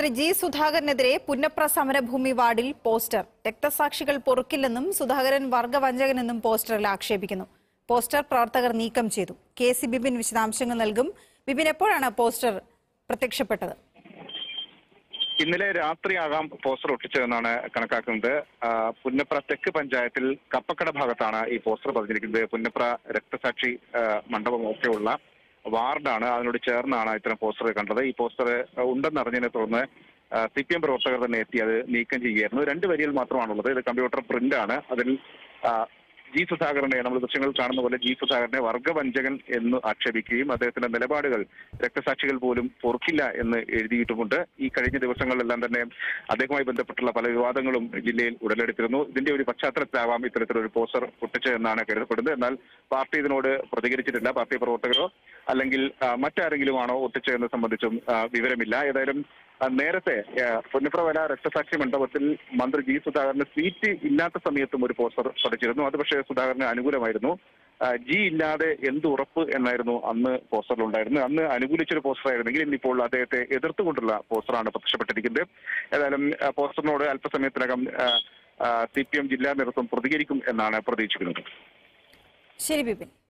മന്ത്രി ജി സുധാകരനെതിരെ പുന്നപ്ര സമരഭൂമി വാർഡിൽ പോസ്റ്റർ രക്തസാക്ഷികൾ പൊറുക്കില്ലെന്നും സുധാകരൻ വർഗവഞ്ചകനെന്നും പോസ്റ്ററിൽ ആക്ഷേപിക്കുന്നു പോസ്റ്റർ പ്രവർത്തകർ നീക്കം ചെയ്തു കെ സി ബിപിൻ വിശദാംശങ്ങൾ നൽകും ബിപിൻ എപ്പോഴാണ് പോസ്റ്റർ പ്രത്യക്ഷപ്പെട്ടത് ഇന്നലെ രാത്രിയാകാം പോസ്റ്റർ ഒട്ടിച്ചതെന്നാണ് കണക്കാക്കുന്നത് ആ, പുന്നപ്ര തെക്ക് പഞ്ചായത്തിൽ കപ്പക്കട ഭാഗത്താണ് ഈ പോസ്റ്റർ പതിഞ്ഞിരിക്കുന്നത് പുന്നപ്ര രക്തസാക്ഷി ആ, മണ്ഡപം ഒക്കെയുള്ള വാർഡാണ് അതിനോട് ചേർന്നാണ് ഇത്തരം പോസ്റ്റർ കണ്ടത് ഈ പോസ്റ്റർ ഉണ്ടെന്നറിഞ്ഞതിനെ തുടർന്ന് സി പി എം പ്രവർത്തകർ തന്നെ എത്തി അത് നീക്കം ചെയ്യുകയായിരുന്നു രണ്ട് വരികൾ മാത്രമാണുള്ളത് ഇത് കമ്പ്യൂട്ടർ പ്രിന്റ് ആണ് അതിൽ ആ, ജി സുധാകരനെ നമ്മൾ ദൃശ്യങ്ങൾ കാണുന്ന പോലെ ജി സുധാകരനെ വർഗവഞ്ചകൻ എന്ന് ആക്ഷേപിക്കുകയും അദ്ദേഹത്തിന്റെ നിലപാടുകൾ രക്തസാക്ഷികൾ പോലും പൊറുക്കില്ല എന്ന് എഴുതിയിട്ടുമുണ്ട് ഈ കഴിഞ്ഞ ദിവസങ്ങളിലെല്ലാം തന്നെ അദ്ദേഹവുമായി ബന്ധപ്പെട്ടുള്ള പല വിവാദങ്ങളും ജില്ലയിൽ ഉടലെടുത്തിരുന്നു ഇതിന്റെ ഒരു പശ്ചാത്തലത്തിലാവാം ഇത്തരത്തിലൊരു പോസ്റ്റർ പൊട്ടിച്ചതെന്നാണ് കരുതപ്പെടുന്നത് എന്നാൽ പാർട്ടി ഇതിനോട് പ്രതികരിച്ചിട്ടില്ല പാർട്ടി പ്രവർത്തകരോ അല്ലെങ്കിൽ ആ, മറ്റാരെങ്കിലുമാണോ ഒട്ടിച്ചതെന്ന് സംബന്ധിച്ചും ആ, വിവരമില്ല ഏതായാലും ആ, നേരത്തെ ആ, പുന്നപ്രവല രക്തസാക്ഷി മണ്ഡപത്തിൽ മന്ത്രി ജി സുധാകരന് സീറ്റ് ഇല്ലാത്ത സമയത്തും ഒരു പോസ്റ്റർ പതിച്ചിരുന്നു അത് പക്ഷേ സുധാകരന് അനുകൂലമായിരുന്നു ആ, ജി ഇല്ലാതെ എന്ത് ഉറപ്പ് എന്നായിരുന്നു അന്ന് പോസ്റ്ററിൽ ഉണ്ടായിരുന്നത് അന്ന് അനുകൂലിച്ചൊരു പോസ്റ്റർ ആയിരുന്നെങ്കിൽ ഇന്നിപ്പോൾ അദ്ദേഹത്തെ എതിർത്തുകൊണ്ടുള്ള പോസ്റ്ററാണ് പ്രത്യക്ഷപ്പെട്ടിരിക്കുന്നത് ഏതായാലും ആ, പോസ്റ്ററിനോട് അല്പസമയത്തിനകം സി പി എം ജില്ലാ നേതൃത്വം പ്രതികരിക്കും എന്നാണ് പ്രതീക്ഷിക്കുന്നത് ശരി ബിപിൻ